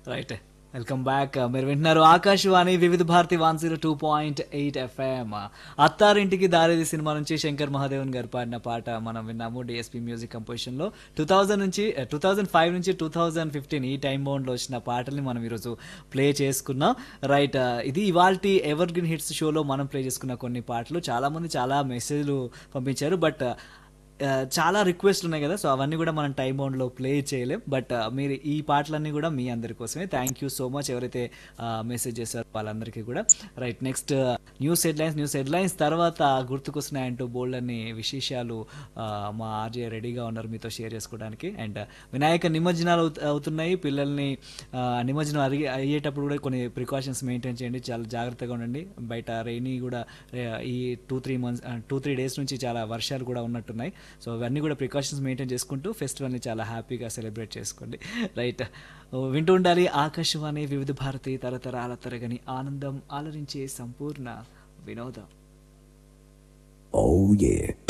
Right welcome back మీరు వింటున్నారు Akashvani Vividh Bharati one zero two point eight FM Attarintiki Daredi cinema నుంచి శంకర్ మహాదేవన్ గారు పాడిన పాట మనం విన్నాము డిఎస్పి మ్యూజిక్ కంపోజిషన్లో టూ థౌజండ్ నుంచి టూ థౌజండ్ ఫైవ్ నుంచి టూ థౌజండ్ ఫిఫ్టీన్ ఈ టైం బౌండ్లో వచ్చిన పాటల్ని మనం ఈరోజు ప్లే చేసుకున్నాం రైట్ ఇది ఇవాల్టి ఎవర్ గ్రీన్ హిట్స్ షోలో మనం ప్లే చేసుకున్న కొన్ని పాటలు చాలామంది చాలా మెసేజ్లు పంపించారు బట్ ఆ, చాలా రిక్వెస్ట్లు ఉన్నాయి కదా సో అవన్నీ కూడా మనం టైం బౌండ్లో ప్లే చేయలేం బట్ ఆ, మీరు ఈ పాటలన్నీ కూడా మీ అందరి కోసమే థ్యాంక్ యూ సో మచ్ ఎవరైతే మెసేజ్ చేశారో వాళ్ళందరికీ కూడా right next news headlines news headlines తర్వాత గుర్తుకొస్తున్నాయంటూ బోల్డ్ అన్ని విశేషాలు ఆ, మా ఆర్జే రెడీగా ఉన్నారు మీతో షేర్ చేసుకోవడానికి అండ్ వినాయక నిమజ్జనాలు అవుత- అవుతున్నాయి పిల్లల్ని ఆ, నిమజ్జనం అరిగి అయ్యేటప్పుడు కూడా కొన్ని ప్రికాషన్స్ మెయింటైన్ చేయండి చాలా జాగ్రత్తగా ఉండండి బయట రెయినీ కూడా ఆ, ఈ two three months two three days నుంచి చాలా వర్షాలు కూడా ఉన్నట్టున్నాయి సో అవన్నీ కూడా ప్రికాషన్స్ మెయింటైన్ చేసుకుంటూ ఫెస్టివల్ని చాలా హ్యాపీగా సెలబ్రేట్ చేసుకోండి రైట్ వింటూ ఉండాలి ఆకాశవాణి వివిధ భారతి తరతరాల తరగని ఆనందం ఆలరించే సంపూర్ణ వినోదం Oh yeah.